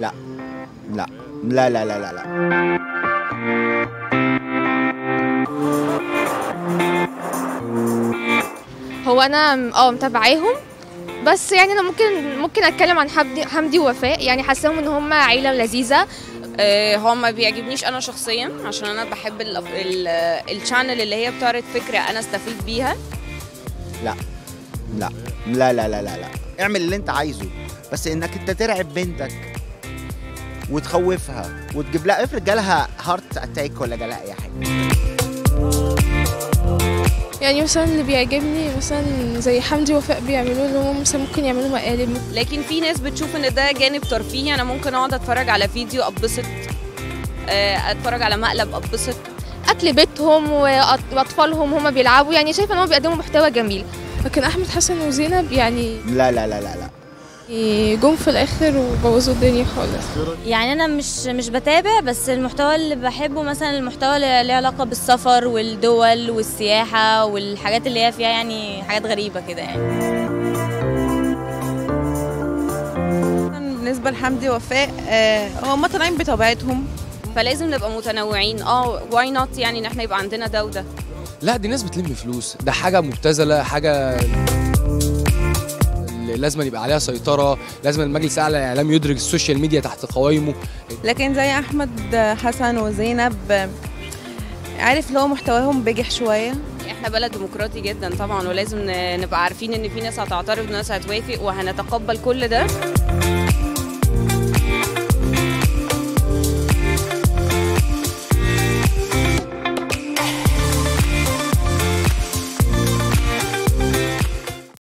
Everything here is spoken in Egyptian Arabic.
لا لا لا لا لا لا, لا. هو انا اه متابعاهم بس يعني انا ممكن ممكن اتكلم عن حمدي حمدي ووفاء يعني حاساهم ان هم عيله لذيذه آه، هو ما بيعجبنيش انا شخصيا عشان انا بحب ال- ال- الشانل اللي هي بتعرض فكره انا استفيد بيها لا لا لا لا لا لا لا اعمل اللي انت عايزه بس انك انت ترعب بنتك وتخوفها وتجيب لها افرض جالها هارت اتاك ولا جالها اي حاجه يعني مثلا اللي بيعجبني مثلا زي حمدي وفاء بيعملوه اللي هم مثلا ممكن يعملوا مقالب لكن في ناس بتشوف ان ده جانب ترفيهي انا ممكن اقعد اتفرج على فيديو اتبسط آه، اتفرج على مقلب اتبسط اكل بيتهم وأط- واطفالهم هم بيلعبوا يعني شايفه ان هم بيقدموا محتوى جميل لكن احمد حسن وزينب يعني لا لا لا لا لا جم في الاخر وبوظوا الدنيا خالص يعني انا مش مش بتابع بس المحتوى اللي بحبه مثلا المحتوى اللي له علاقه بالسفر والدول والسياحه والحاجات اللي هي فيها يعني حاجات غريبه كده يعني بالنسبة لحمدي وفاء آه، هم طالعين بطبيعتهم فلازم نبقى متنوعين اه واي نوت يعني ان احنا يبقى عندنا ده وده لا دي ناس بتلم فلوس ده حاجه مبتذله حاجه اللي لازم يبقى عليها سيطره لازم المجلس الاعلى للاعلام يدرك السوشيال ميديا تحت قوائمه لكن زي أحمد حسن وزينب آه، عارف اللي هو محتواهم بجح شوية احنا بلد ديمقراطي جدا طبعا ولازم ن- نبقى عارفين ان في ناس هتعترض وناس هتوافق وهنتقبل كل ده